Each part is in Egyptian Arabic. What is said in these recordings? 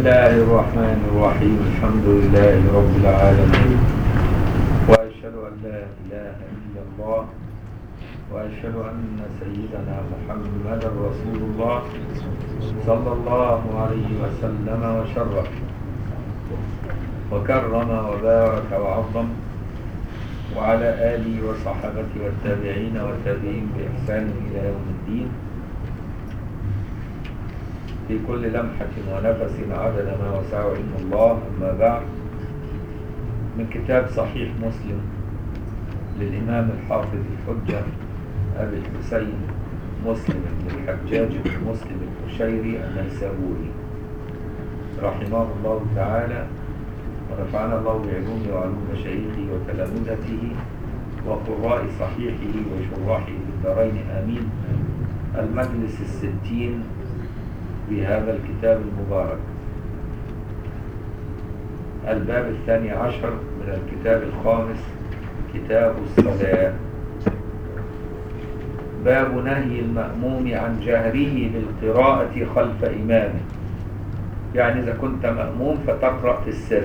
الله الرحمن الرحيم الحمد لله رب العالمين وأشهد أن لا إله إلا الله وأشهد أن سيدنا محمدا رسول الله صلى الله عليه وسلم وشرف وكرم وبارك وعظم وعلى آله وصحبه والتابعين والتابعين بإحسان إلى يوم الدين في كل لمحة ونفس عدد ما وسعه علم الله أما بعد من كتاب صحيح مسلم للإمام الحافظ الحجة أبي الحسين مسلم بن الحجاج بن مسلم القشيري النيسابوري رحمه الله تعالى ونفعنا الله بعلومه وعلوم مشايخه وتلامذته وقراء صحيحه وشراحه في الدارين آمين المجلس الستين في هذا الكتاب المبارك الباب الثاني عشر من الكتاب الخامس كتاب الصلاة باب نهي المأموم عن جهره بالقراءة خلف إمامه يعني إذا كنت مأموم فتقرأ في السر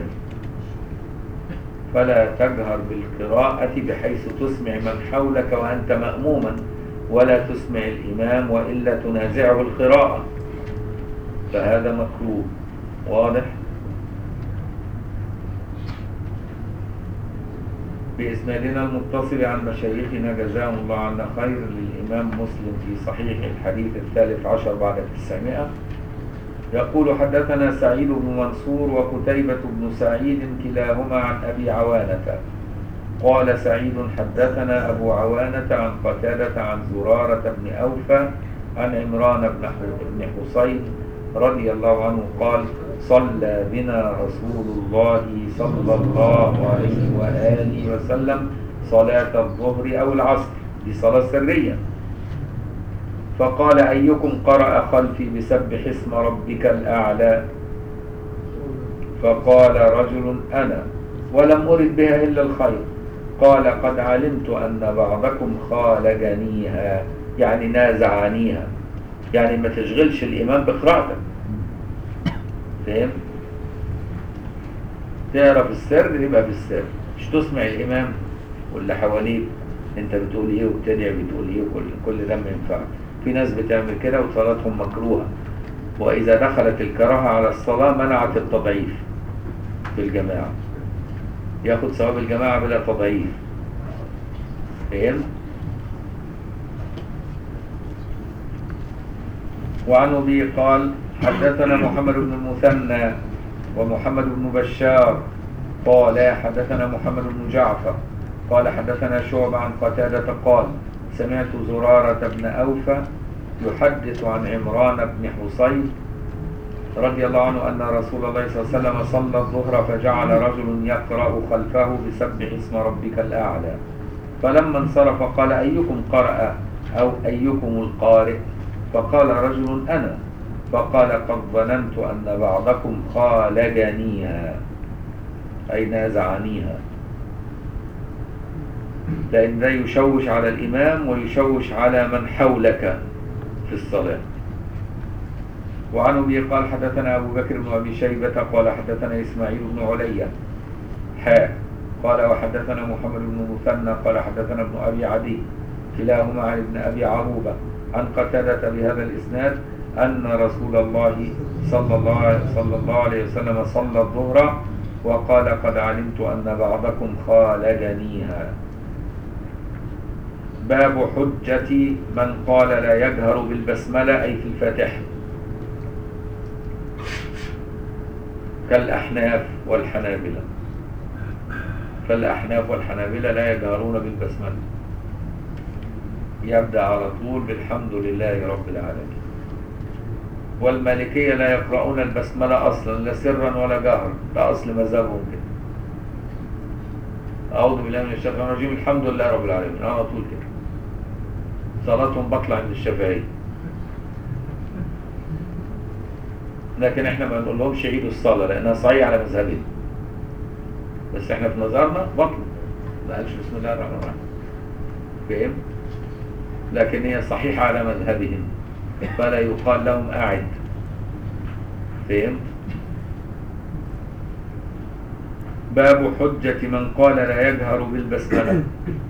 فلا تجهر بالقراءة بحيث تسمع من حولك وأنت مأموما ولا تسمع الإمام وإلا تنازعه القراءة فهذا مكروه واضح بإسنادنا المتصل عن مشايخنا جزاهم الله عنا خير للإمام مسلم في صحيح الحديث الثالث عشر بعد التسعمائة يقول حدثنا سعيد بن منصور وقتيبة بن سعيد كلاهما عن أبي عوانة قال سعيد حدثنا أبو عوانة عن قتادة عن زرارة بن أوفى عن عمران بن حصين رضي الله عنه قال صلى بنا رسول الله صلى الله عليه وآله وسلم صلاة الظهر أو العصر دي صلاة سرية فقال أيكم قرأ خلفي بسبح اسم ربك الأعلى فقال رجل أنا ولم أرد بها إلا الخير قال قد علمت أن بعضكم خالجنيها يعني نازعنيها يعني ما تشغلش الإمام بقراءتك فاهم تقرا في السر يبقى في السر مش تسمع الإمام واللي حواليك انت بتقول ايه وبتدعي بتقول ايه وكل كل ده ما ينفعش في ناس بتعمل كده وصلاتهم مكروهه واذا دخلت الكراهه على الصلاه منعت التضعيف في الجماعه ياخد ثواب الجماعه بلا تضعيف فهمت وعن ابي قال حدثنا محمد بن المثنى ومحمد بن بشار قال حدثنا محمد بن جعفر قال حدثنا شعب عن قتادة قال سمعت زرارة بن أوفى يحدث عن عمران بن حصين رضي الله عنه أن رسول الله صلى الله عليه وسلم صلى الظهر فجعل رجل يقرأ خلفه بسبح اسم ربك الأعلى فلما انصرف قال أيكم قرأ أو أيكم القارئ فقال رجل أنا فقال قد ظننت أن بعضكم خالجنيها أي نازعنيها لأن ده يشوش على الإمام ويشوش على من حولك في الصلاة وعن أبي قال حدثنا أبو بكر بن أبي شيبة قال حدثنا إسماعيل بن عليا حاء قال وحدثنا محمد بن مثنى قال حدثنا ابن أبي عدي كلاهما عن ابن أبي عروبة عن قتادة بهذا الإسناد أن رسول الله صلى الله, صلى الله عليه وسلم صلى الظهر وقال قد علمت أن بعضكم خالجنيها باب حجة من قال لا يجهر بالبسملة أي في الفاتحة كالأحناف والحنابلة فالأحناف والحنابلة لا يجهرون بالبسملة يبدأ على طول بالحمد لله رب العالمين والمالكية لا يقرؤون البسملة أصلا لا سرا ولا جهرا ده أصل مذهبهم كده أعوذ بالله من الشيطان الرجيم الحمد لله رب العالمين على طول كده صلاتهم بطلع عند الشافعية لكن احنا ما نقول لهمش عيدوا الصلاة لأنها صحيحة على مذهبهم بس احنا في نظرنا بطل ما قالش بسم الله الرحمن الرحيم فهم؟ لكن هي صحيحة على مذهبهم فلا يقال لهم أعد فهمت باب حجة من قال لا يجهر بالبسملة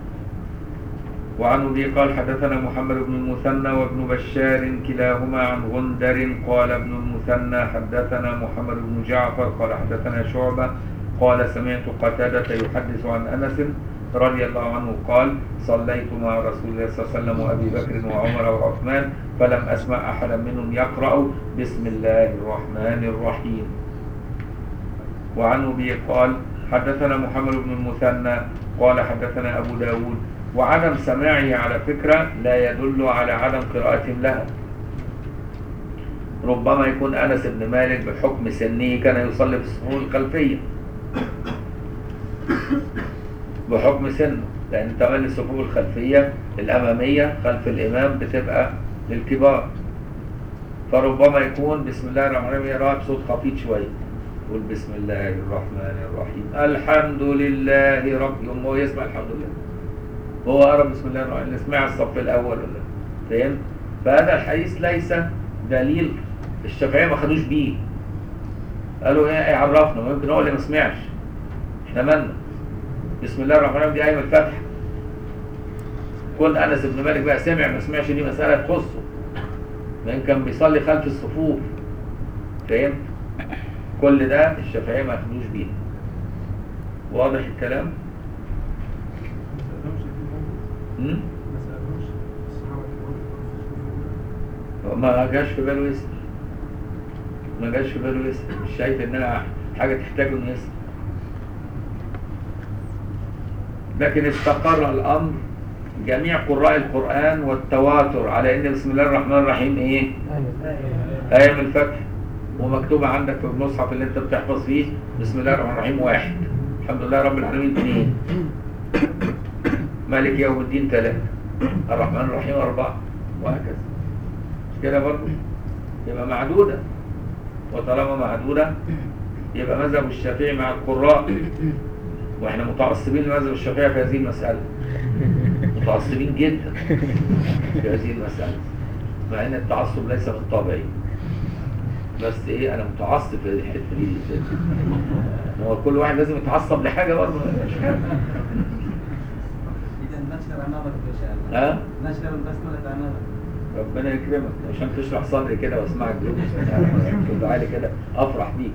وعن ابي قال حدثنا محمد بن المثنى وابن بشار كلاهما عن غندر قال ابن المثنى حدثنا محمد بن جعفر قال حدثنا شعبة قال سمعت قتادة يحدث عن أنس رضي الله عنه قال صليت مع رسول الله صلى الله عليه وسلم وأبي بكر وعمر وعثمان فلم أسمع أحدا منهم يقرأ بسم الله الرحمن الرحيم وعن أبي قال حدثنا محمد بن المثنى قال حدثنا أبو داود وعدم سماعه على فكرة لا يدل على عدم قراءتهم لها ربما يكون أنس بن مالك بحكم سنه كان يصلي في الصفوف الخلفية بحكم سنه لأن تملي الصفوف الخلفية الأمامية خلف الإمام بتبقى للكبار فربما يكون بسم الله الرحمن الرحيم يقرأ بصوت خفيف شوية يقول بسم الله الرحمن الرحيم الحمد لله رب يوم هو يسمع الحمد لله هو قرأ بسم الله الرحمن الرحيم سمع الصف الأول ولا فهمت؟ فهذا الحديث ليس دليل الشافعية ما خدوش بيه قالوا ايه عرفنا ممكن هو اللي ما سمعش احنا مالنا بسم الله الرحمن الرحيم دي آية من الفتح كون أنس بن مالك بقى سمع ما سمعش دي مسألة تخصه لأن كان بيصلي خلف الصفوف فهمت؟ كل ده الشافعية ما ياخدوش بيه واضح الكلام؟ مم؟ ما جاش في باله يسأل ما جاش في باله يسأل مش شايف انها حاجة تحتاج انه يسأل لكن استقر الامر جميع قراء القرآن والتواتر على ان بسم الله الرحمن الرحيم ايه آية من الفتح ومكتوبة عندك في المصحف اللي انت بتحفظ فيه بسم الله الرحمن الرحيم واحد الحمد لله رب العالمين اثنين مالك يوم الدين ثلاثة الرحمن الرحيم أربعة وهكذا مش كده برضه يبقى معدودة وطالما معدودة يبقى مذهب الشافعي مع القراء واحنا متعصبين لمذهب الشافعي في هذه المسألة متعصبين جدا في هذه المسألة مع ان التعصب ليس من طبعي بس ايه انا متعصب في الحته دي هو كل واحد لازم يتعصب لحاجه برضه مش حاجة. إذا نشر أمامك إن شاء الله ها نشر البسملة أمامك ربنا يكرمك عشان تشرح صدري كده واسمعك تدعي لي كده افرح بيك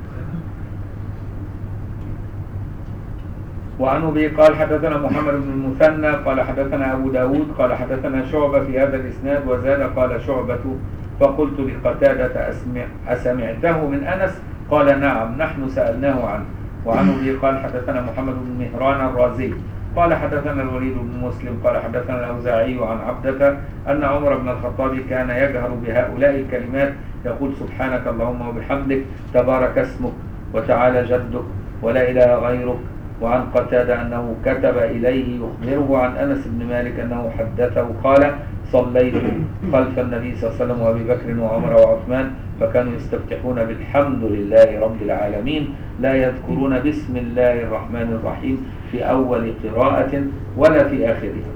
وعن ابي قال حدثنا محمد بن المثنى قال حدثنا ابو داود قال حدثنا شعبة في هذا الاسناد وزاد قال شعبة فقلت لقتادة أسمع أسمعته من أنس قال نعم نحن سألناه عنه وعن ابي قال حدثنا محمد بن مهران الرازي قال حدثنا الوليد بن مسلم قال حدثنا الأوزاعي عن عبدة أن عمر بن الخطاب كان يجهر بهؤلاء الكلمات يقول سبحانك اللهم وبحمدك تبارك اسمك وتعالى جدك ولا إله غيرك وعن قتادة أنه كتب إليه يخبره عن أنس بن مالك أنه حدثه قال صليت خلف النبي صلى الله عليه وسلم وأبي بكر وعمر وعثمان فكانوا يستفتحون بالحمد لله رب العالمين لا يذكرون بسم الله الرحمن الرحيم في أول قراءة ولا في آخرها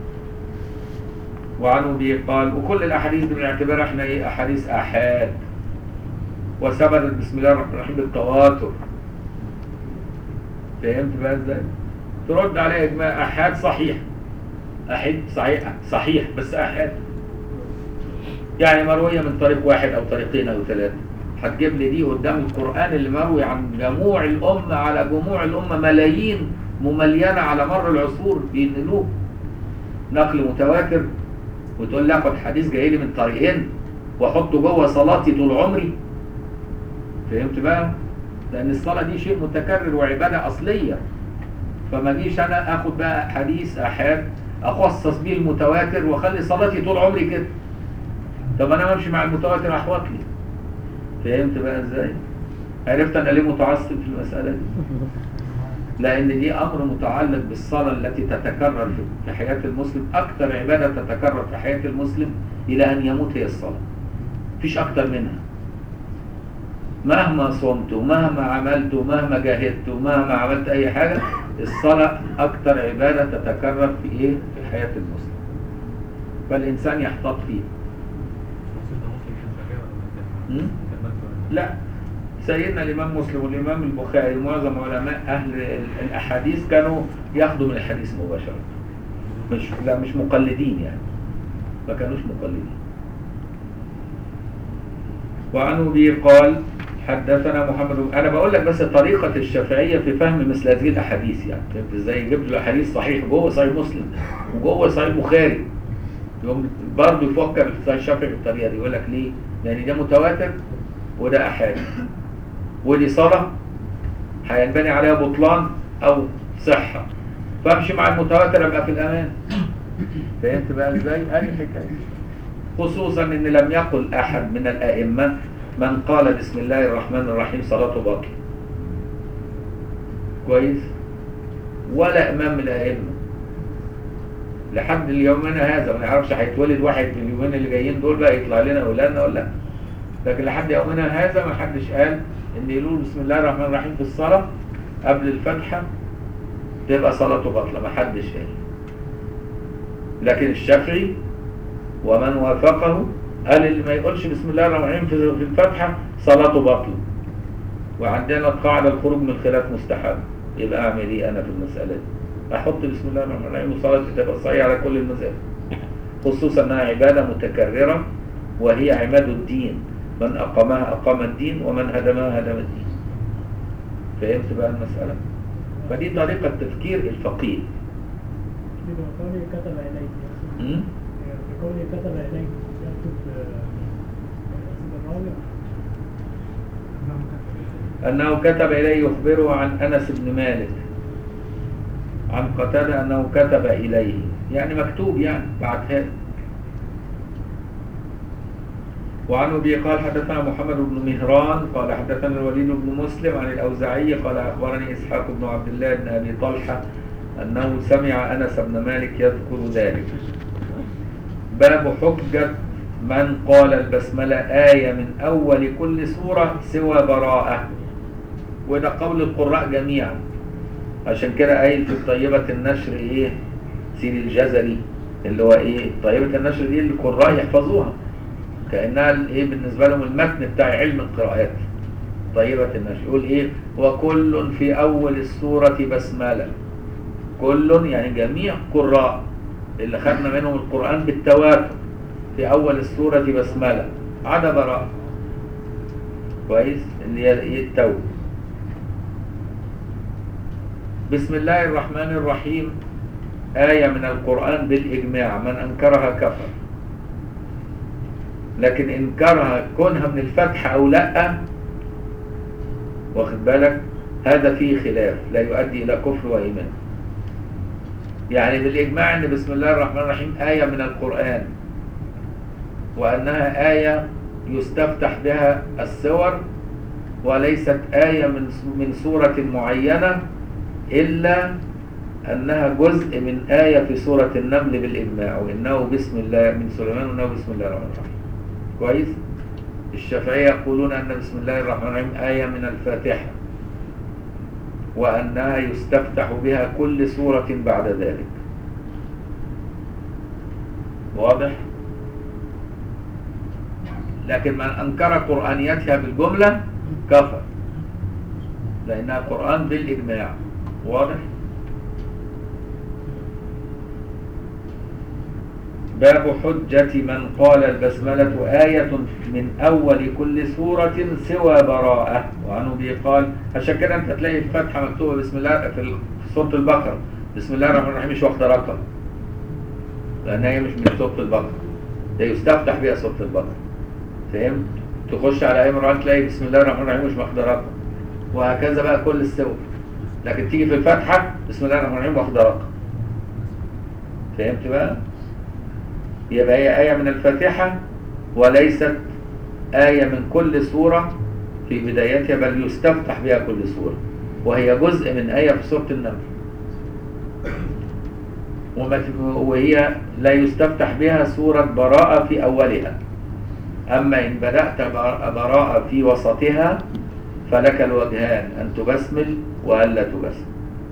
وعن أبي قال وكل الأحاديث دي بنعتبرها احنا ايه أحاديث آحاد وثبتت بسم الله الرحمن الرحيم بالتواتر فهمت بقى ازاي؟ ترد عليها إجماع آحاد صحيح أحد صحيح صحيح بس أحد يعني مروية من طريق واحد أو طريقين أو ثلاثة هتجيب لي دي قدام القرآن اللي مروي عن جموع الأمة على جموع الأمة ملايين مملينة على مر العصور بينقلوه نقل متواتر وتقول لي اخد حديث جاي لي من طريقين واحطه جوه صلاتي طول عمري فهمت بقى؟ لأن الصلاة دي شيء متكرر وعبادة أصلية فما اجيش انا اخد بقى حديث احاد اخصص بيه المتواتر واخلي صلاتي طول عمري كده طب انا امشي مع المتواتر احوط لي فهمت بقى ازاي عرفت انا ليه متعصب في المساله دي لان دي امر متعلق بالصلاه التي تتكرر في- في حياه المسلم اكثر عباده تتكرر في حياه المسلم الى ان يموت هي الصلاه مفيش اكتر منها مهما صمت ومهما عملت ومهما جاهدت ومهما عملت اي حاجه الصلاه اكثر عباده تتكرر في ايه في حياه المسلم فالانسان يحتاط فيها م? لا سيدنا الإمام مسلم والإمام البخاري ومعظم علماء أهل ال- الأحاديث كانوا ياخدوا من الحديث مباشرة مش لا مش مقلدين يعني ما كانوش مقلدين وعن أبي قال حدثنا محمد بن- أنا بقول لك بس طريقة الشافعية في فهم مثل هذه الأحاديث يعني فهمت إزاي يجيب له الأحاديث صحيح جوه صحيح مسلم وجوه صحيح البخاري يقوم برضه يفكر في الشافعي بالطريقة دي يقول لك ليه؟ لأن ده متواتر وده أحادي ودي صلاة هينبني عليها بطلان أو صحة فامشي مع المتواتر ابقى في الأمان فهمت بقى ازاي؟ هذه الحكاية خصوصا ان لم يقل احد من الائمه من قال بسم الله الرحمن الرحيم صلاته باطله كويس ولا امام من الائمه لحد اليومنا هذا ما نعرفش هيتولد واحد في اليومين اللي جايين دول بقى يطلع لنا اولادنا ولا لا لكن لحد يومنا هذا ما حدش قال ان يقولوا بسم الله الرحمن الرحيم في الصلاه قبل الفاتحه تبقى صلاته باطله ما حدش قال لكن الشافعي ومن وافقه قال اللي ما يقولش بسم الله الرحمن الرحيم في في الفاتحة صلاته باطلة وعندنا قاعدة الخروج من الخلاف مستحب يبقى أعمل إيه أنا في المسألة دي أحط بسم الله الرحمن الرحيم وصلاتي تبقى صحيحة على كل المذاهب خصوصا أنها عبادة متكررة وهي عماد الدين من أقامها أقام الدين ومن هدمها هدم الدين فهمت بقى المسألة فدي طريقة تفكير الفقيه بقوله كتب إليه م? بقوله كتب إليه يكتب اسم الراوي أنه كتب إليه يخبره عن أنس بن مالك عن قتادة أنه كتب إليه يعني مكتوب يعني بعتها وعن أبي قال حدثنا محمد بن مهران قال حدثنا الوليد بن مسلم عن الأوزاعي قال أخبرني إسحاق بن عبد الله بن أبي طلحة أنه سمع أنس بن مالك يذكر ذلك باب حجة من قال البسملة آية من أول كل سورة سوى براءة وده قول القراء جميعا عشان كده قايل في طيبة النشر إيه سيد الجزري اللي هو إيه طيبة النشر دي اللي القراء يحفظوها كأنها إيه بالنسبة لهم المتن بتاع علم القراءات طيبة النشر يقول إيه وكل في أول السورة بسملة كل يعني جميع قراء اللي خدنا منهم القرآن بالتواتر في أول السورة بسملة عدا براءة كويس اللي هي التوبة بسم الله الرحمن الرحيم آية من القرآن بالإجماع من أنكرها كفر لكن إنكارها كونها من الفتح أو لأ واخد بالك هذا فيه خلاف لا يؤدي إلى كفر وإيمان يعني بالإجماع أن بسم الله الرحمن الرحيم آية من القرآن وأنها آية يستفتح بها السور وليست آية من من سورة معينة إلا أنها جزء من آية في سورة النمل بالإجماع وإنه بسم الله من سليمان وإنه بسم الله الرحمن الرحيم كويس الشافعية يقولون أن بسم الله الرحمن الرحيم آية من الفاتحة وأنها يستفتح بها كل سورة بعد ذلك واضح؟ لكن من أنكر قرآنيتها بالجملة كفر لأنها قرآن بالإجماع واضح؟ باب حجة من قال البسملة آية من أول كل سورة سوى براءة وعن أبي قال عشان كده أنت تلاقي الفاتحة مكتوبة بسم الله في سورة البقرة بسم الله الرحمن الرحيم مش واخدة رقم لأن هي مش من سورة البقرة ده يستفتح بها سورة البقرة فهمت؟ تخش على أي مرة تلاقي بسم الله الرحمن الرحيم مش واخدة رقم وهكذا بقى كل السور لكن تيجي في الفاتحة بسم الله الرحمن الرحيم واخدة رقم فهمت بقى؟ يبقى هي آية من الفاتحة وليست آية من كل سورة في بدايتها بل يستفتح بها كل سورة وهي جزء من آية في سورة النمل وما وهي لا يستفتح بها سورة براءة في أولها أما إن بدأت براءة في وسطها فلك الوجهان أن تبسمل وألا تبسمل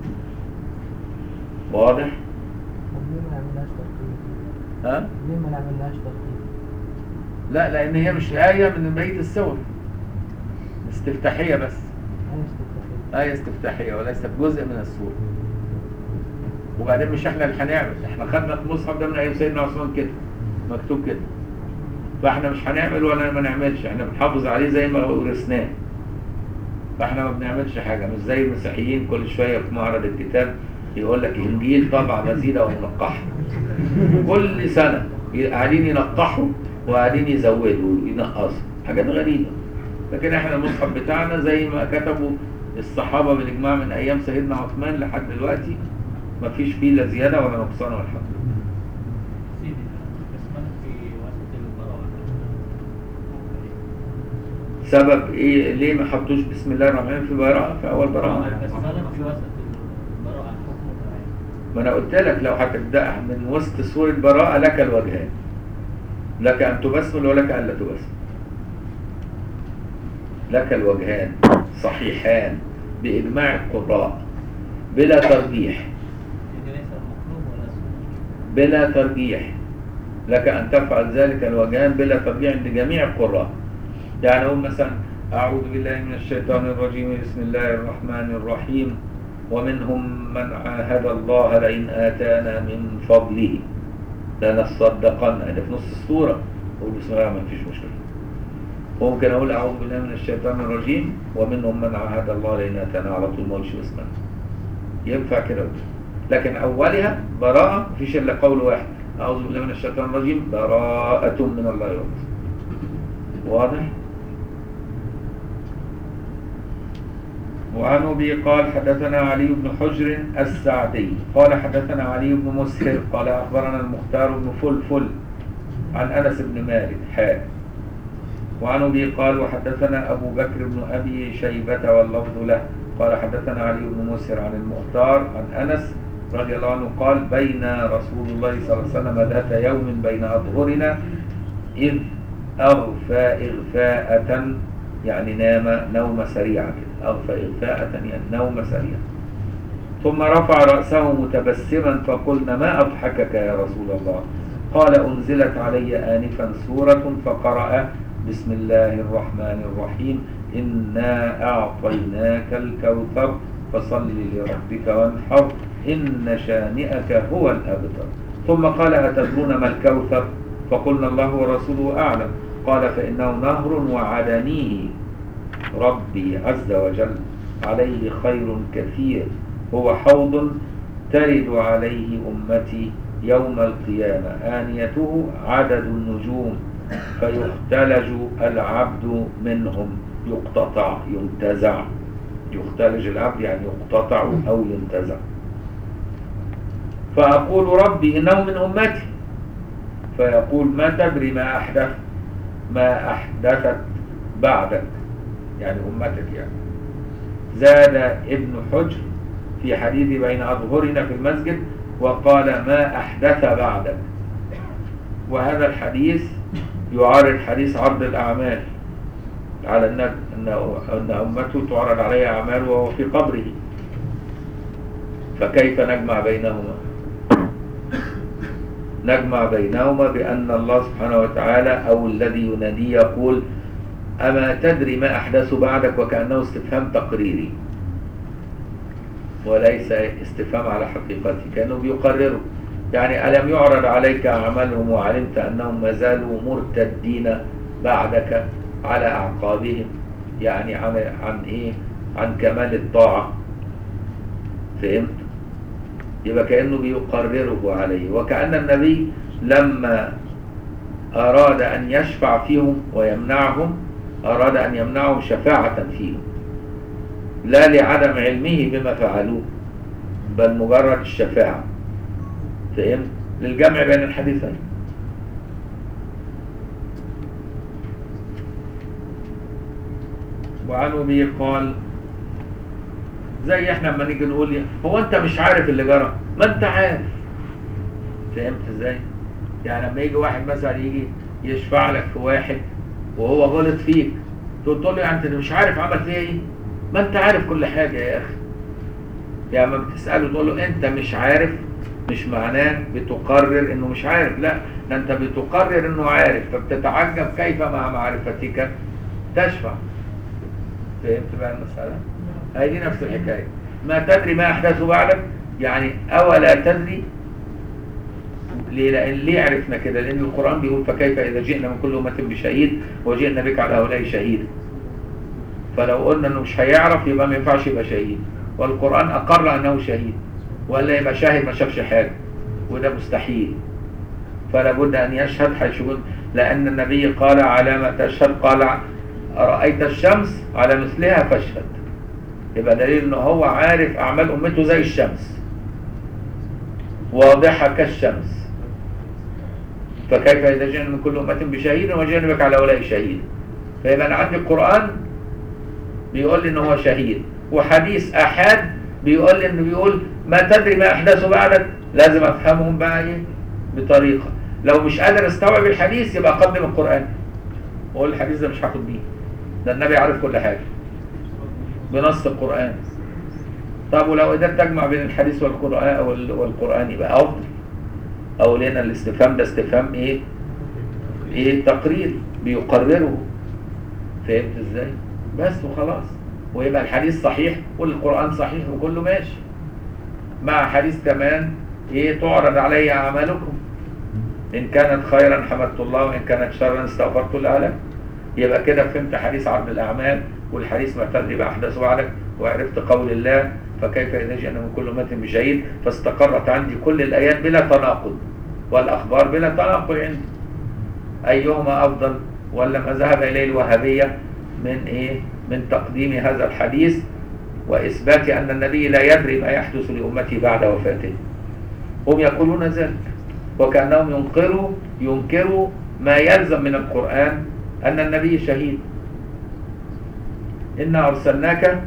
واضح؟ ليه ما نعملهاش ترتيب؟ ها؟ ليه ما نعملهاش ترتيب؟ لا لأن هي مش آية من بقية السور استفتاحية بس أنا استفتاحية آية استفتاحية وليست جزء من السورة وبعدين مش احنا اللي هنعمل احنا خدنا المصحف ده من ايام سيدنا عثمان كده مكتوب كده فاحنا مش هنعمل ولا ما نعملش احنا بنحافظ عليه زي ما ورثناه فاحنا ما بنعملش حاجة مش زي المسيحيين كل شوية في معرض الكتاب يقول لك انجيل طبعا مزيدة ومنقحة كل سنة قاعدين ينقحوا وقاعدين يزودوا وينقصوا حاجات غريبة لكن احنا المصحف بتاعنا زي ما كتبوا الصحابة بالإجماع من أيام سيدنا عثمان لحد دلوقتي ما فيش فيه لا زيادة ولا نقصان ولا حاجة سيدي اسمها في واسطة البراءة سبب ايه ليه ما حطوش بسم الله الرحمن الرحيم في براءة في أول براءة اسمها في واسطة البراءة الحكم بتاعي ما أنا قلت لك لو هتبدأها من وسط سورة براءة لك الوجهان لك أن تبسمل ولك أن لا تبسمل لك الوجهان صحيحان بإجماع القراء بلا ترجيح دي ليس مطلوب ولا سنة بلا ترجيح لك أن تفعل ذلك الوجهان بلا ترجيح عند جميع القراء يعني أقول مثلا أعوذ بالله من الشيطان الرجيم بسم الله الرحمن الرحيم ومنهم من عاهد الله لئن آتانا من فضله لنصدقن هذا في نص السورة أقول بسم الله ما فيش مشكلة ممكن أقول أعوذ بالله من الشيطان الرجيم ومنهم من عاهد الله لئن آتانا على طول ما أقولش بسم الله ينفع كده لكن أولها براءة مفيش إلا قول واحد أعوذ بالله من الشيطان الرجيم براءة من الله ورسوله واضح؟ وعن أبي قال حدثنا علي بن حجر السعدي قال حدثنا علي بن مسهر قال أخبرنا المختار بن فلفل عن أنس بن مالك حاء وعن أبي قال وحدثنا أبو بكر بن أبي شيبة واللفظ له قال حدثنا علي بن مسهر عن المختار عن أنس رضي الله عنه قال بين رسول الله صلى الله عليه وسلم ذات يوم بين أظهرنا إذ أغفى إغفاءة يعني نام نوم سريعة كده أغفى إغفاءة يعني نوم سريعة ثم رفع رأسه متبسما فقلنا ما أضحكك يا رسول الله قال أنزلت علي آنفا سورة فقرأ بسم الله الرحمن الرحيم إنا أعطيناك الكوثر فصل لربك وانحر إن شانئك هو الأبتر ثم قال أتدرون ما الكوثر فقلنا الله ورسوله أعلم قال فإنه نهر وعدنيه ربي عز وجل عليه خير كثير هو حوض ترد عليه أمتي يوم القيامة آنيته عدد النجوم فيختلج العبد منهم يقتطع ينتزع يختلج العبد يعني يقتطع أو ينتزع فأقول ربي إنه من أمتي فيقول ما تدري ما أحدث ما أحدثت بعدك يعني أمتك يعني زاد ابن حجر في حديث بين أظهرنا في المسجد وقال ما أحدث بعدك وهذا الحديث يعارض حديث عرض الأعمال على أن أن أن أمته تعرض عليها أعمال وهو في قبره فكيف نجمع بينهما نجمع بينهما بأن الله سبحانه وتعالى أو الذي ينادي يقول أما تدري ما أحدث بعدك وكأنه استفهام تقريري وليس استفهام على حقيقته كأنه بيقرره يعني ألم يعرض عليك أعمالهم وعلمت أنهم ما زالوا مرتدين بعدك على أعقابهم يعني عن, عن إيه عن كمال الطاعة فهمت يبقى كأنه بيقرره عليه وكأن النبي لما أراد أن يشفع فيهم ويمنعهم أراد أن يمنعهم شفاعة فيهم لا لعدم علمه بما فعلوه بل مجرد الشفاعة فهمت للجمع بين الحديثين وعن أبي قال زي احنا لما نيجي نقول هو انت مش عارف اللي جرى ما انت عارف فهمت ازاي يعني لما يجي واحد مثلا يجي يشفع لك في واحد وهو غلط فيك تقول له يعني انت مش عارف عمل فيها ايه ما انت عارف كل حاجه يا اخي يعني لما بتساله تقول له انت مش عارف مش معناه بتقرر انه مش عارف لا ده انت بتقرر انه عارف فبتتعجب كيف مع معرفتك تشفع فهمت بقى المسألة؟ هي دي نفس الحكاية ما تدري ما أحدث بعدك يعني أولا تدري ليه لأن ليه عرفنا كده لأن القرآن بيقول فكيف إذا جئنا من كل أمة بشهيد وجئنا بك على هؤلاء شهيد فلو قلنا انه مش هيعرف يبقى ما ينفعش يبقى شهيد والقرآن أقر أنه شهيد ولا يبقى شاهد ما شافش حاجة وده مستحيل فلا بد أن يشهد حيث يقول لأن النبي قال على ما تشهد قال رأيت الشمس على مثلها فاشهد يبقى دليل أنه هو عارف أعمال أمته زي الشمس واضحة كالشمس فكيف إذا جئنا من كل أمة بشهيد وجئنا بك على هؤلاء شهيد فيبقى أنا عندي القرآن بيقول لي ان هو شهيد وحديث احاد بيقول لي انه بيقول ما تدري ما احدثه بعدك لازم افهمهم بقى ايه بطريقه لو مش قادر استوعب الحديث يبقى اقدم القران واقول الحديث ده مش هاخد بيه ده النبي عارف كل حاجه بنص القران طب ولو قدرت اجمع بين الحديث والقران وال- والقران يبقى افضل او لنا الاستفهام ده استفهام ايه ايه تقرير بيقرره فهمت ازاي بس وخلاص ويبقى الحديث صحيح والقرآن صحيح وكله ماشي مع حديث كمان ايه تعرض علي اعمالكم ان كانت خيرا حمدت الله وان كانت شرا استغفرت الله لك يبقى كده فهمت حديث عرض الاعمال والحديث ما تدري باحداث بعدك وعرفت قول الله فكيف اذا جئنا من كل امه بشهيد فاستقرت عندي كل الايات بلا تناقض والاخبار بلا تناقض عندي أيهما أفضل ولما ذهب إليه الوهابية من إيه؟ من تقديم هذا الحديث وإثبات أن النبي لا يدري ما يحدث لأمته بعد وفاته هم يقولون ذلك وكأنهم ينكروا ينكروا ما يلزم من القرآن أن النبي شهيد إنا أرسلناك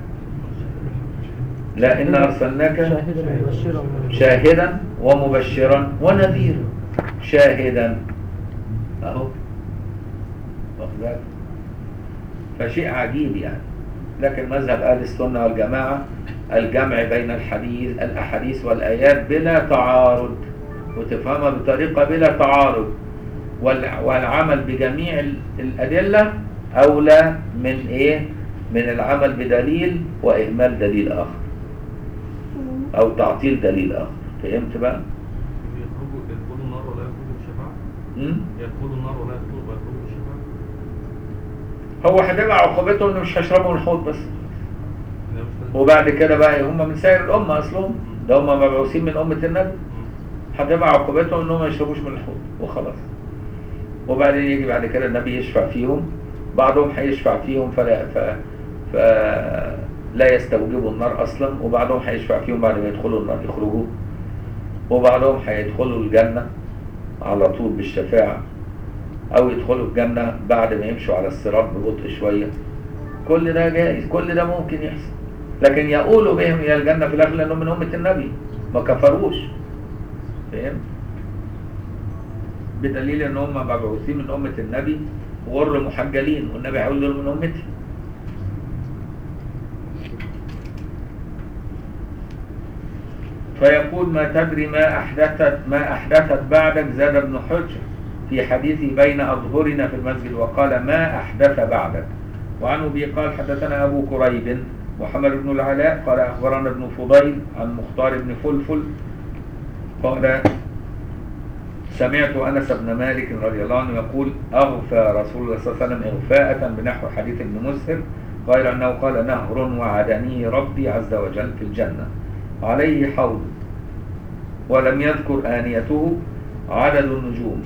لا إنا أرسلناك شاهدا ومبشرا شاهدا ومبشرا ونذيرا شاهدا اهو واخد بالك؟ فشيء عجيب يعني لكن مذهب اهل السنه والجماعه الجمع بين الحديث الاحاديث والايات بلا تعارض وتفهمها بطريقه بلا تعارض والع- والعمل بجميع ال- الادله اولى من ايه من العمل بدليل واهمال دليل اخر او تعطيل دليل اخر فهمت بقى يخرجوا يدخلوا النار ولا يخرجوا بالشفاعة مم؟ يدخلوا النار ولا يدخلوا يخرجوا بالشفاعة هو هتبقى عقوبته انه مش هيشربوا من الحوض بس لا مش لازم. وبعد كده بقى هم من سائر الامه اصلهم ده هم مبعوثين من امه النبي مم. هتبقى عقوبتهم انهم ما يشربوش من الحوض وخلاص وبعدين يجي بعد كده النبي يشفع فيهم بعضهم هيشفع فيهم فلا ف... ف... لا يستوجبوا النار اصلا وبعضهم هيشفع فيهم بعد ما يدخلوا النار يخرجوا وبعضهم هيدخلوا الجنه على طول بالشفاعه او يدخلوا الجنه بعد ما يمشوا على الصراط ببطء شويه كل ده جائز كل ده ممكن يحصل لكن يقولوا بهم الى الجنه في الاخر لانهم من امه النبي ما كفروش فاهم بدليل ان هم مبعوثين من امه النبي وغر محجلين والنبي هيقول دول من امتي فيقول ما تدري ما احدثت ما احدثت بعدك زاد ابن حجر في حديثه بين اظهرنا في المسجد وقال ما احدث بعدك وعن ابي قال حدثنا ابو كريب محمد بن العلاء قال اخبرنا ابن فضيل عن مختار بن فلفل قال سمعت انس بن مالك رضي الله عنه يقول اغفى رسول الله صلى الله عليه وسلم اغفاءة بنحو حديث ابن مسهر غير انه قال نهر وعدني ربي عز وجل في الجنه عليه حوض ولم يذكر آنيته عدد النجوم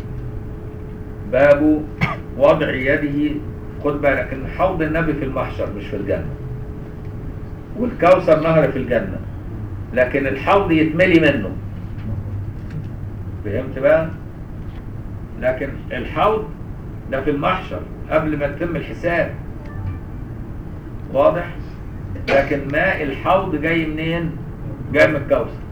باب وضع يده خد بالك ان حوض النبي في المحشر مش في الجنة والكوثر نهر في الجنة لكن الحوض يتملي منه فهمت بقى لكن الحوض ده في المحشر قبل ما تتم الحساب واضح لكن ماء الحوض جاي منين جاي من الكوثر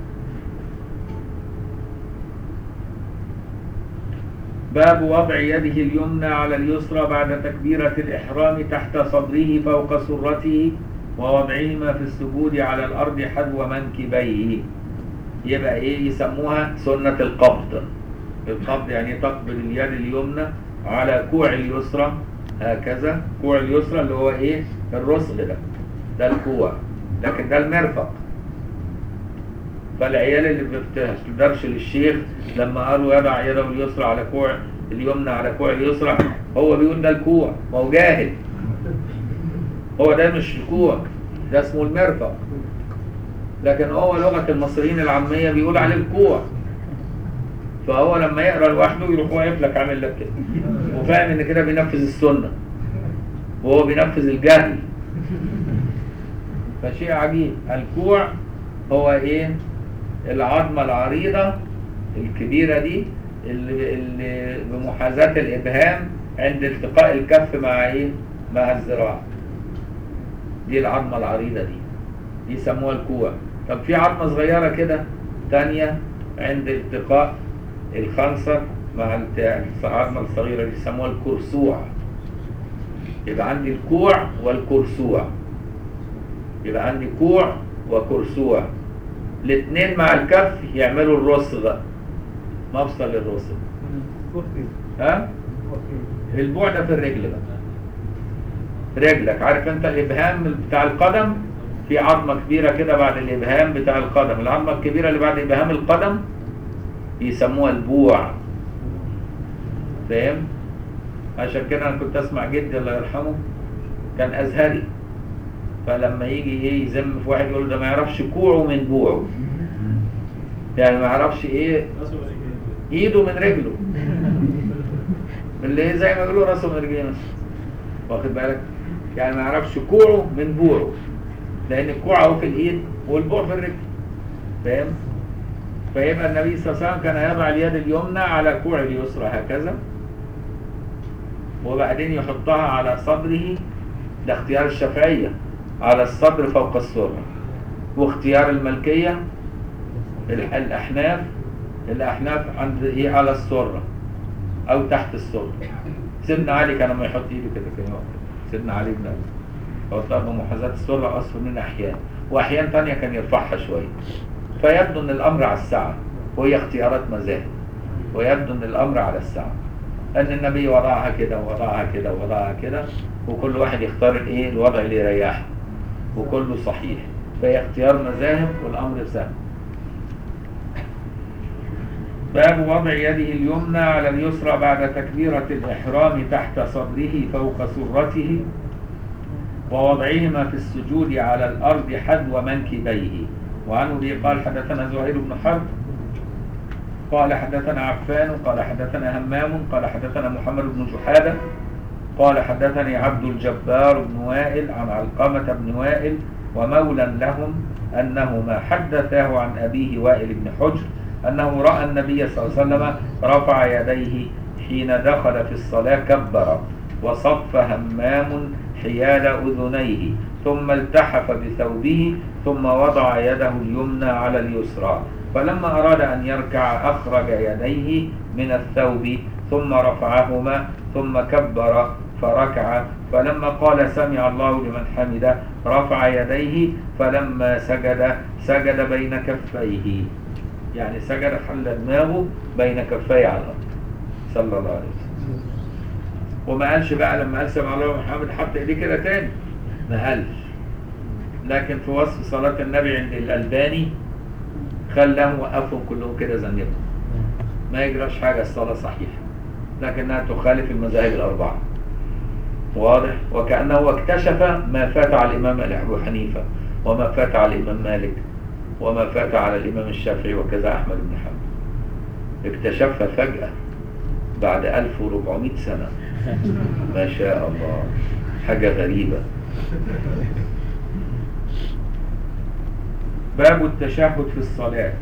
باب وضع يده اليمنى على اليسرى بعد تكبيرة الإحرام تحت صدره فوق سرته ووضعهما في السجود على الأرض حذو منكبيه يبقى إيه يسموها سنة القبض القبض يعني تقبل اليد اليمنى على كوع اليسرى هكذا كوع اليسرى اللي هو ايه الرسغ ده ده الكوع لكن ده المرفق فالعيال اللي ما بتقدرش للشيخ لما قالوا يضع يده اليسرى على كوع اليمنى على كوع اليسرى هو بيقول ده الكوع ما هو جاهل هو ده مش الكوع ده اسمه المرفق لكن هو لغة المصريين العامية بيقول عليه الكوع فهو لما يقرا لوحده يروح واقف لك عامل لك كده وفاهم ان كده بينفذ السنة وهو بينفذ الجهل فشيء عجيب الكوع هو ايه العظمة العريضة الكبيرة دي اللي, اللي بمحاذاة الإبهام عند التقاء الكف مع ايه مع الذراع دي العظمة العريضة دي دي يسموها الكوع طب في عظمة صغيرة كده تانية عند التقاء الخنصر مع الت- العظمة الصغيرة دي يسموها الكرسوع يبقى عندي الكوع والكرسوع يبقى عندي كوع وكرسوع الاثنين مع الكف يعملوا الرسغ مفصل الرسغ ها البوع ده في الرجل بقى رجلك عارف انت الابهام بتاع القدم في عظمه كبيره كده بعد الابهام بتاع القدم العظمه الكبيره اللي بعد ابهام القدم يسموها البوع فاهم عشان كده انا كنت اسمع جدي الله يرحمه كان ازهري فلما يجي ايه يذم في واحد يقول له ده ما يعرفش كوعه من بوعه يعني ما يعرفش ايه ايده من رجله اللي زي ما يقولوا راسه من رجليه مثلا واخد بالك يعني ما يعرفش كوعه من بوعه لان الكوع اهو في الايد والبوع في الرجل فاهم فيبقى النبي صلى الله عليه وسلم كان يضع اليد اليمنى على كوع اليسرى هكذا وبعدين يحطها على صدره ده اختيار الشافعية على الصدر فوق السرة واختيار الملكية ال- الأحناف الأحناف عند إيه على السرة أو تحت السرة سيدنا علي كان لما يحط إيده كده كده سيدنا علي بن أبي يحطها بمحاذاة السرة أصفر من أحيان وأحيان تانية كان يرفعها شوية فيبدو أن الأمر على السعة وهي اختيارات مذاهب ويبدو أن الأمر على السعة أن النبي وضعها كده ووضعها كده ووضعها كده وكل واحد يختار الايه الوضع اللي يريحه وكله صحيح فهي اختيار مذاهب والامر سهل باب وضع يده اليمنى على اليسرى بعد تكبيرة الإحرام تحت صدره فوق سرته ووضعهما في السجود على الأرض حذو منكبيه وعنه به قال حدثنا زهير بن حرب قال حدثنا عفان قال حدثنا همام قال حدثنا محمد بن جحادة قال حدثني عبد الجبار بن وائل عن علقمة بن وائل ومولى لهم أنهما حدثاه عن أبيه وائل بن حجر أنه رأى النبي صلى الله عليه وسلم رفع يديه حين دخل في الصلاة كبر وصف همام حيال أذنيه ثم التحف بثوبه ثم وضع يده اليمنى على اليسرى فلما أراد أن يركع أخرج يديه من الثوب ثم رفعهما ثم كبر فركع فلما قال سمع الله لمن حمده رفع يديه فلما سجد سجد بين كفيه يعني سجد حل دماغه بين كفيه على الأرض صلى الله عليه وسلم وما قالش بقى لما قال سمع الله لمن حمده حط ايديه كده تاني ما قالش لكن في وصف صلاة النبي عند الألباني خلاهم وقفهم كلهم كده ذنبهم ما يجراش حاجة الصلاة صحيحة لكنها تخالف المذاهب الأربعة واضح وكأنه اكتشف ما فات على الإمام أبو حنيفة وما فات على الإمام مالك وما فات على الإمام الشافعي وكذا أحمد بن حنبل اكتشفها فجأة بعد 1400 سنة ما شاء الله حاجة غريبة باب التشهد في الصلاة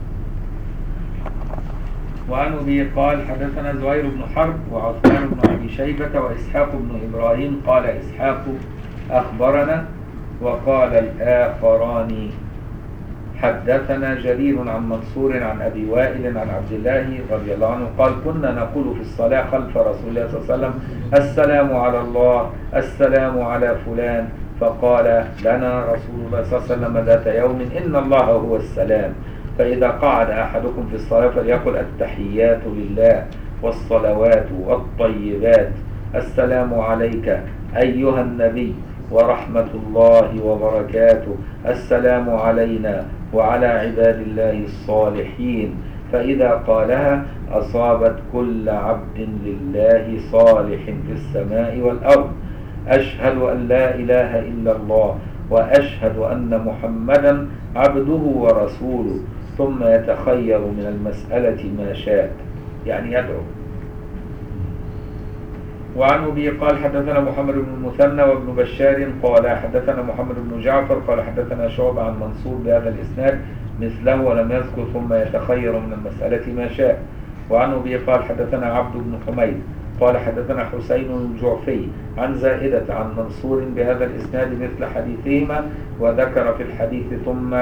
وعن أبي قال حدثنا زهير بن حرب وعثمان بن أبي شيبة وإسحاق بن إبراهيم قال إسحاق أخبرنا وقال الآخران حدثنا جرير عن منصور عن أبي وائل عن عبد الله رضي الله عنه قال كنا نقول في الصلاة خلف رسول الله صلى الله عليه وسلم السلام على الله السلام على فلان فقال لنا رسول الله صلى الله عليه وسلم ذات يوم إن الله هو السلام فإذا قعد أحدكم في الصلاة فليقل التحيات لله والصلوات والطيبات السلام عليك أيها النبي ورحمة الله وبركاته السلام علينا وعلى عباد الله الصالحين فإذا قالها أصابت كل عبد لله صالح في السماء والأرض أشهد أن لا إله إلا الله وأشهد أن محمدا عبده ورسوله ثم يتخير من المسألة ما شاء يعني يدعو وعن أبي قال حدثنا محمد بن المثنى وابن بشار قال حدثنا محمد بن جعفر قال حدثنا شعب عن منصور بهذا الإسناد مثله ولم يذكر ثم يتخير من المسألة ما شاء وعن أبي قال حدثنا عبد بن حميد قال حدثنا حسين الجعفي عن زائدة عن منصور بهذا الإسناد مثل حديثهما وذكر في الحديث ثم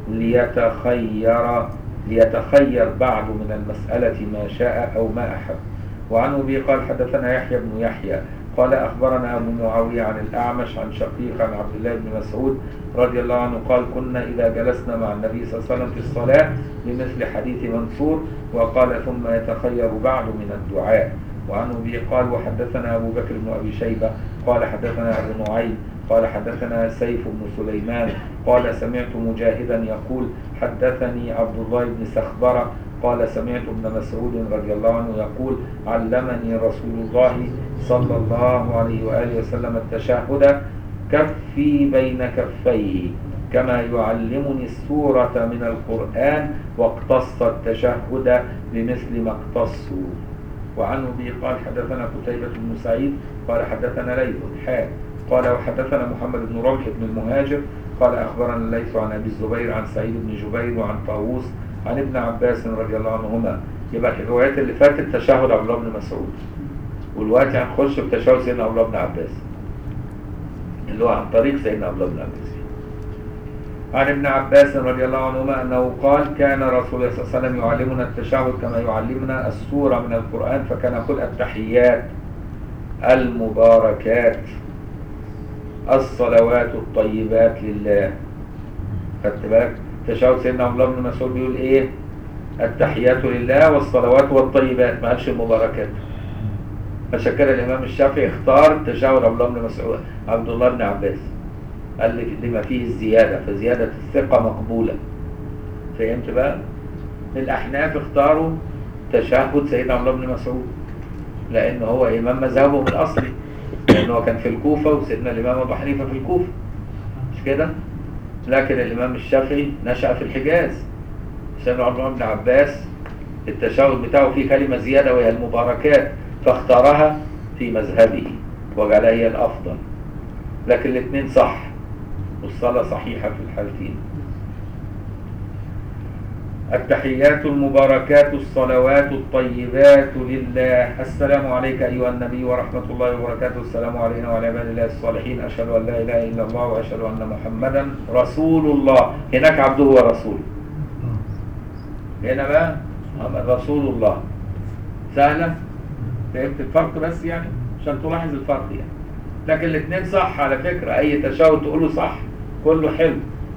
ليتخير ليتخير بعد من المسألة ما شاء أو ما أحب وعن أبي قال حدثنا يحيى بن يحيى قال أخبرنا أبو معاوية عن الأعمش عن شقيق عن عبد الله بن مسعود رضي الله عنه قال كنا إذا جلسنا مع النبي صلى الله عليه وسلم في الصلاة بمثل حديث منصور وقال ثم يتخير بعد من الدعاء وعن أبي قال وحدثنا أبو بكر بن أبي شيبة قال حدثنا أبو نعيم قال حدثنا سيف بن سليمان قال سمعت مجاهدا يقول حدثني عبد الله بن سخبرة قال سمعت ابن مسعود رضي الله عنه يقول علمني رسول الله صلى الله عليه وآله وسلم التشهد كفي بين كفيه كما يعلمني السورة من القرآن واقتص التشهد بمثل ما اقتصوا وعن أبي قال حدثنا قتيبة بن سعيد قال حدثنا ليث حاء قال وحدثنا محمد بن رمح بن المهاجر قال أخبرنا الليث عن أبي الزبير عن سعيد بن جبير وعن طاووس عن ابن عباس رضي الله عنهما يبقى الروايات اللي فاتت تشهد عبد الله بن مسعود والوقت هنخش في تشهد سيدنا عبد الله بن عباس اللي هو عن طريق سيدنا عبد الله بن عباس عن ابن عباس رضي الله عنهما أنه قال كان رسول الله صلى الله عليه وسلم يعلمنا التشهد كما يعلمنا السورة من القرآن فكان يقول التحيات المباركات الصلوات الطيبات لله خدت بالك تشهد سيدنا عبد الله بن مسعود بيقول ايه التحيات لله والصلوات والطيبات ما قالش المباركات عشان كده الامام الشافعي اختار تشهد عبد الله بن مسعود عبد الله بن عباس قال لي لما فيه الزياده فزياده الثقه مقبوله فهمت بقى الاحناف اختاروا تشهد سيدنا عبد الله بن مسعود لان هو امام مذهبهم الاصلي لان هو كان في الكوفه وسيدنا الامام ابو حنيفه في الكوفه مش كده لكن الامام الشافعي نشا في الحجاز سيدنا عبد الله بن عباس التشهد بتاعه فيه كلمه زياده وهي المباركات فاختارها في مذهبه وجعلها هي الافضل لكن الاثنين صح والصلاه صحيحه في الحالتين التحيات المباركات الصلوات الطيبات لله السلام عليك أيها النبي ورحمة الله وبركاته السلام علينا وعلى عباد الله الصالحين أشهد أن لا إله إلا الله وأشهد أن محمدا رسول الله هناك عبده ورسوله هنا بقى رسول الله سهلة فهمت الفرق بس يعني عشان تلاحظ الفرق يعني لكن الاثنين صح على فكرة أي تشهد تقوله صح كله حلو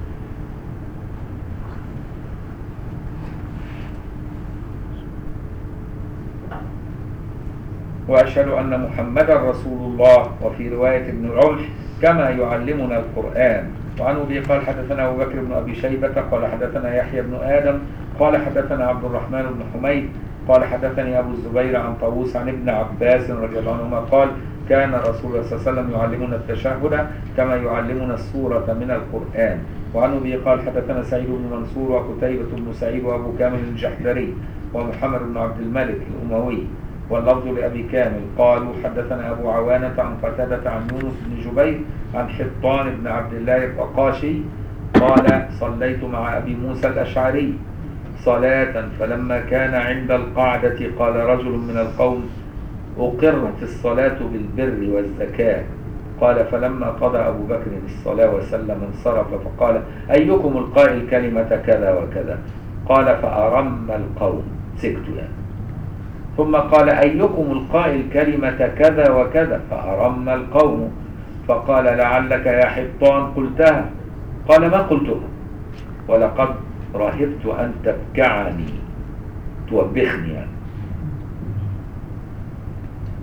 وأشهد أن محمدا رسول الله وفي رواية ابن رمح كما يعلمنا القرآن وعن أبي قال حدثنا أبو بكر بن أبي شيبة قال حدثنا يحيى بن آدم قال حدثنا عبد الرحمن بن حميد قال حدثني أبو الزبير عن طاووس عن ابن عباس رضي الله عنهما قال كان رسول الله صلى الله عليه وسلم يعلمنا التشهد كما يعلمنا السورة من القرآن وعن أبي قال حدثنا سعيد بن منصور وقتيبة بن سعيد وأبو كامل الجحدري ومحمد بن عبد الملك الأموي واللفظ لأبي كامل قالوا حدثنا أبو عوانة عن قتادة عن يونس بن جبير عن حطان بن عبد الله الرقاشي قال صليت مع أبي موسى الأشعري صلاة فلما كان عند القعدة قال رجل من القوم أقرت الصلاة بالبر والزكاة قال فلما قضى أبو بكر الصلاة وسلم انصرف فقال أيكم القائل كلمة كذا وكذا قال فأرم القوم سكتوا يعني ثم قال أيكم القائل كلمة كذا وكذا فأرم القوم فقال لعلك يا حطان قلتها قال ما قلتها ولقد رهبت أن تبكعني توبخني يعني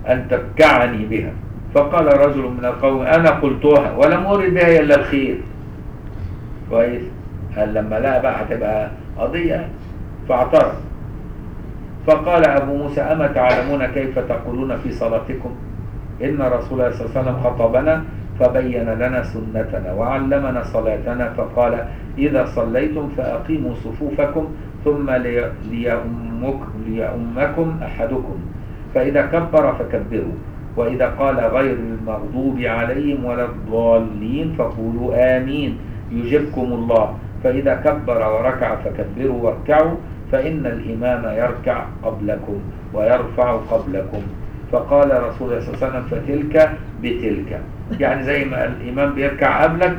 أن تبكعني بها فقال رجل من القوم أنا قلتها ولم أرد بها إلا الخير كويس قال لما لا بقى هتبقى قضية فاعترض فقال أبو موسى أما تعلمون كيف تقولون في صلاتكم إن رسول الله صلى الله عليه وسلم خطبنا فبين لنا سنتنا وعلمنا صلاتنا فقال إذا صليتم فأقيموا صفوفكم ثم لي- ليؤمك ليؤمكم أحدكم فإذا كبر فكبروا وإذا قال غير المغضوب عليهم ولا الضالين فقولوا آمين يجبكم الله فإذا كبر وركع فكبروا واركعوا فإن الإمام يركع قبلكم ويرفع قبلكم فقال رسول الله صلى الله عليه وسلم فتلك بتلك يعني زي ما الإمام بيركع قبلك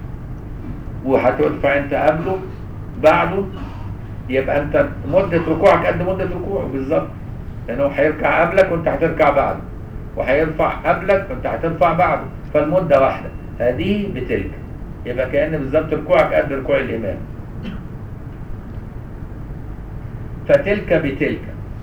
وهتدفع أنت قبله بعده يبقى أنت مدة ركوعك قد مدة ركوعه بالظبط لأنه هيركع قبلك وأنت هتركع بعده وهيرفع قبلك وأنت هترفع بعده فالمدة واحدة هذه بتلك يبقى كأن بالظبط ركوعك قد ركوع الإمام فتلك بتلك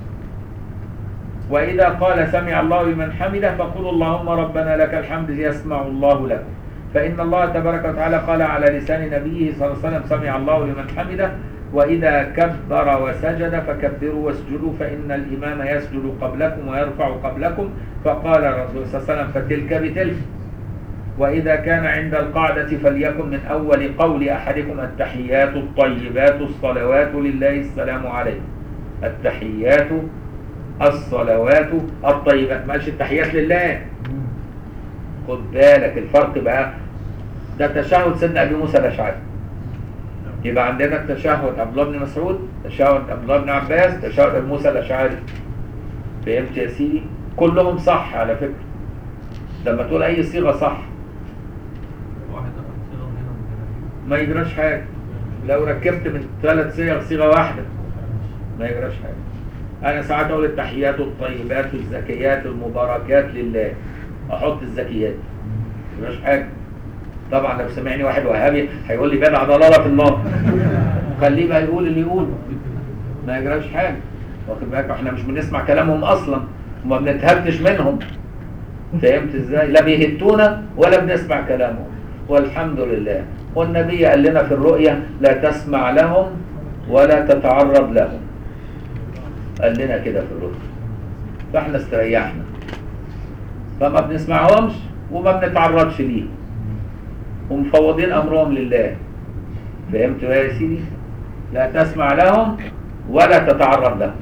وإذا قال سمع الله لمن حمده فقولوا اللهم ربنا لك الحمد يسمع الله لكم فإن الله تبارك وتعالى قال على لسان نبيه صلى الله عليه وسلم سمع الله لمن حمده وإذا كبر وسجد فكبروا واسجدوا فإن الإمام يسجد قبلكم ويرفع قبلكم فقال الرسول صلى الله عليه وسلم فتلك بتلك وإذا كان عند القعدة فليكن من أول قول أحدكم التحيات الطيبات الصلوات لله السلام عليكم التحيات الصلوات الطيبات ما قالش التحيات لله خد بالك الفرق بقى ده تشهد سيدنا ابي موسى الاشعري يبقى عندنا التشهد عبد الله بن مسعود تشهد عبد الله بن عباس تشهد ابي موسى الاشعري فهمت يا سيدي كلهم صح على فكره لما تقول اي صيغه صح واحد أخذ صيغة من هنا ومن هنا ما يجراش حاجه لو ركبت من ثلاث صيغ صيغه واحده ما يجراش حاجه انا ساعات اقول التحيات الطيبات الزكيات المباركات لله احط الزكيات ما يجراش حاجه طبعا لو سمعني واحد وهابي هيقول لي بدع ضلاله في النار خليه بقى يقول اللي يقوله ما يجراش حاجه واخد بالك احنا مش بنسمع كلامهم اصلا وما بنتهبش منهم فهمت ازاي لا بيهتونا ولا بنسمع كلامهم والحمد لله والنبي قال لنا في الرؤيا لا تسمع لهم ولا تتعرض لهم قال لنا كده في الرؤيا فاحنا استريحنا فما بنسمعهمش وما بنتعرضش ليهم ومفوضين امرهم لله فهمت يا سيدي لا تسمع لهم ولا تتعرض لهم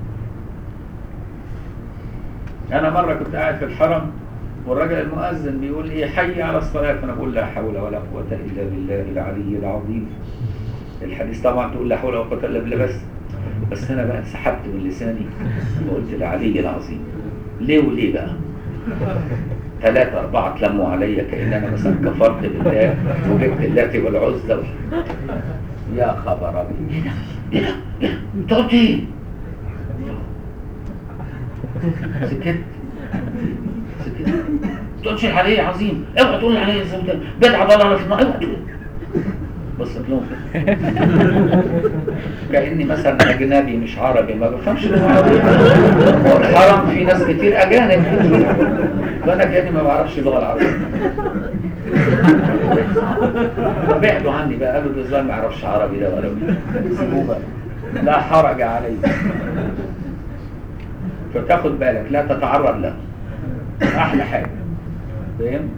انا مره كنت قاعد في الحرم والراجل المؤذن بيقول ايه حي على الصلاه فانا بقول لا حول ولا قوه الا بالله العلي العظيم الحديث طبعا تقول لا حول ولا قوه الا بالله بس بس انا بقى سحبت من لساني وقلت العلي العظيم ليه وليه بقى ثلاثة أربعة تلموا عليا كأن أنا مثلا كفرت بالله وجبت اللاتي والعزى و... يا خبر أبي إيه ده؟ إيه ده؟ إيه ده؟ أنت قلت إيه؟ سكت سكت ما تقولش العلي عظيم اوعى تقول العلي عظيم بدعة ضلالة في النار اوعى تقول بصت لهم كده. كأني مثلا أجنبي مش عربي ما بفهمش العربي هو الحرم في ناس كتير أجانب فأنا كأني ما بعرفش اللغة العربية بعدوا عني بقى قالوا الإسلام ما يعرفش عربي ده ولا سيبوه بقى لا حرج عليه فتاخد بالك لا تتعرض له احلى حاجه فاهم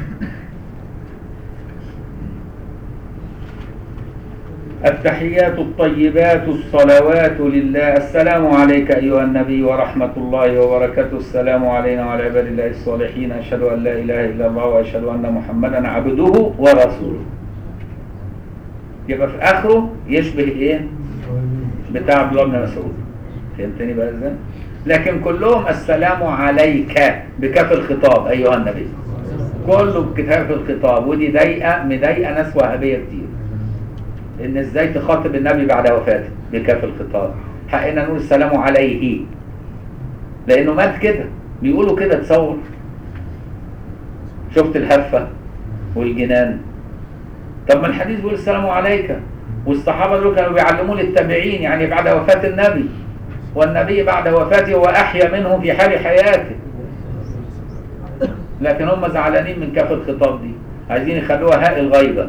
التحيات الطيبات الصلوات لله السلام عليك أيها النبي ورحمة الله وبركاته السلام علينا وعلى عباد الله الصالحين أشهد أن لا إله إلا الله وأشهد أن محمدا عبده ورسوله يبقى في آخره يشبه إيه بتاع عبد الله بن مسعود فهمتني بقى ازاي لكن كلهم السلام عليك بكاف الخطاب ايها النبي كله بكتاب الخطاب ودي ضايقه مضايقه ناس وهابيه كتير ان ازاي تخاطب النبي بعد وفاته بكاف الخطاب حقنا نقول السلام عليه لانه مات كده بيقولوا كده تصور شفت الهفه والجنان طب ما الحديث بيقول السلام عليك والصحابه دول كانوا بيعلموا للتابعين يعني بعد وفاه النبي والنبي بعد وفاته واحيا منه في حال حياته لكن هم زعلانين من كاف الخطاب دي عايزين يخلوها هاء الغيبة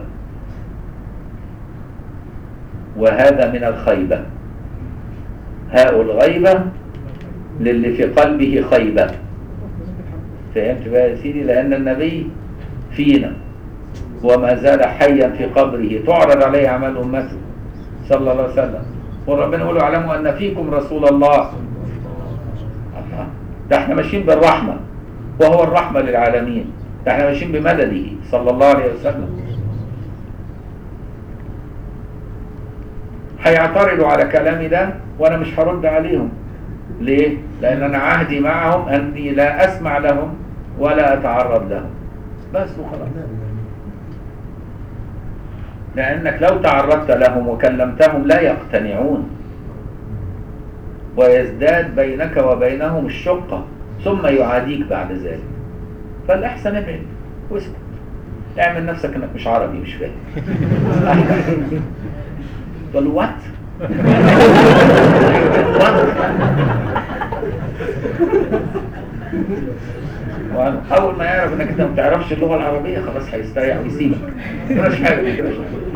وهذا من الخيبة هاء الغيبة للي في قلبه خيبة فهمت بقى يا سيدي لأن النبي فينا وما زال حيا في قبره تعرض عليه أعمال أمته صلى الله عليه وسلم وربنا يقول اعلموا أن فيكم رسول الله الله. ده احنا ماشيين بالرحمة وهو الرحمة للعالمين ده احنا ماشيين بمدده صلى الله عليه وسلم هيعترضوا على كلامي ده وانا مش هرد عليهم ليه؟ لان انا عهدي معهم اني لا اسمع لهم ولا اتعرض لهم بس وخلاص لانك لو تعرضت لهم وكلمتهم لا يقتنعون ويزداد بينك وبينهم الشقة ثم يعاديك بعد ذلك فالأحسن ابعد واسكت اعمل نفسك انك مش عربي مش فاهم قال وات اول ما يعرف انك انت ما بتعرفش اللغه العربيه خلاص هيستريح ويسيبك مش حاجه كده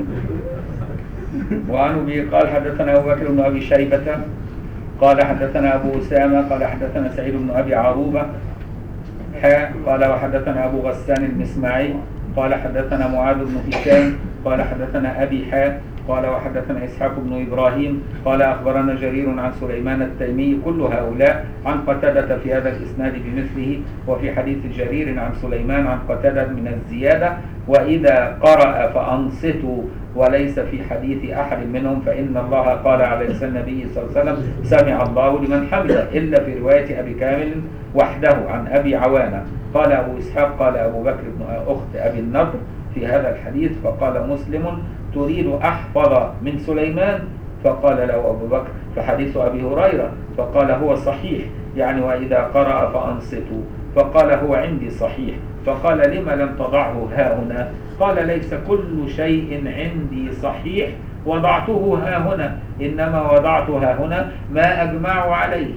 وعن ابي قال حدثنا ابو بكر بن ابي شيبه قال حدثنا ابو اسامه قال حدثنا سعيد بن ابي عروبه حاء قال وحدثنا ابو غسان المسمعي قال حدثنا معاذ بن هشام قال حدثنا ابي حاء قال وحدثنا اسحاق بن ابراهيم قال اخبرنا جرير عن سليمان التيمي كل هؤلاء عن قتادة في هذا الاسناد بمثله وفي حديث جرير عن سليمان عن قتادة من الزيادة واذا قرأ فانصتوا وليس في حديث احد منهم فان الله قال على لسان النبي صلى الله عليه وسلم سمع الله لمن حمده الا في روايه ابي كامل وحده عن ابي عوانه قال ابو اسحاق قال ابو بكر بن اخت ابي النضر في هذا الحديث فقال مسلم تريد احفظ من سليمان فقال له ابو بكر فحديث ابي هريره فقال هو صحيح يعني واذا قرأ فانصتوا فقال هو عندي صحيح فقال لما لم تضعه ها هنا قال ليس كل شيء عندي صحيح وضعته ها هنا إنما وضعت ها هنا ما أجمع عليه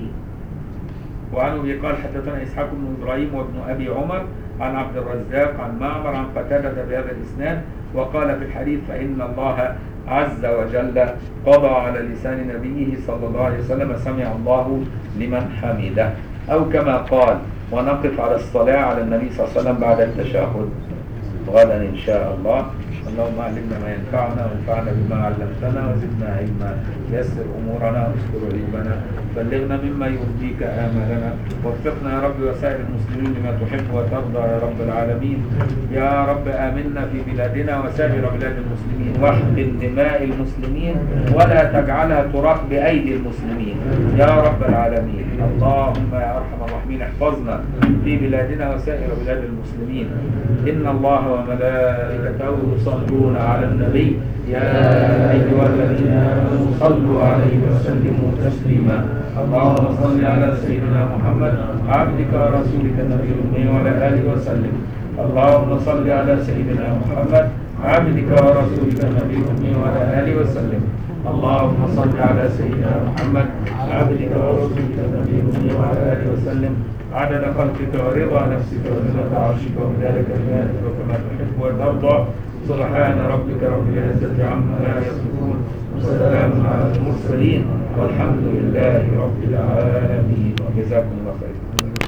وعن أبي قال حدثنا إسحاق بن إبراهيم وابن أبي عمر عن عبد الرزاق عن معمر عن قتادة بهذا الإسناد وقال في الحديث فإن الله عز وجل قضى على لسان نبيه صلى الله عليه وسلم سمع الله لمن حمده أو كما قال ونقف على الصلاة على النبي صلى الله عليه وسلم بعد التشهد غدا إن شاء الله اللهم علمنا ما ينفعنا وانفعنا بما علمتنا وزدنا علما يسر أمورنا واستر عيوبنا بلغنا مما يرضيك آمالنا وفقنا يا رب وسائر المسلمين لما تحب وترضى يا رب العالمين يا رب آمنا في بلادنا وسائر بلاد المسلمين واحقن دماء المسلمين ولا تجعلها تراق بأيدي المسلمين يا رب العالمين اللهم يا أرحم الراحمين احفظنا في بلادنا وسائر بلاد المسلمين إن الله وملائكته يصلون على النبي يا أيها الذين آمنوا صلوا عليه وسلموا تسليما اللهم صل على سيدنا محمد عبدك ورسولك النبي الأمي وعلى آله وسلم اللهم صل على سيدنا محمد عبدك ورسولك النبي الأمي وعلى آله وسلم اللهم صل على سيدنا محمد عبدك ورسولك النبي الأمي وعلى آله وسلم عدد خلقك ورضا نفسك وزنة عرشك ومداد كلماتك وكما تحب وترضى سبحان ربك رب العزة عما يصفون وسلام على المرسلين والحمد لله رب العالمين وجزاكم الله خيرا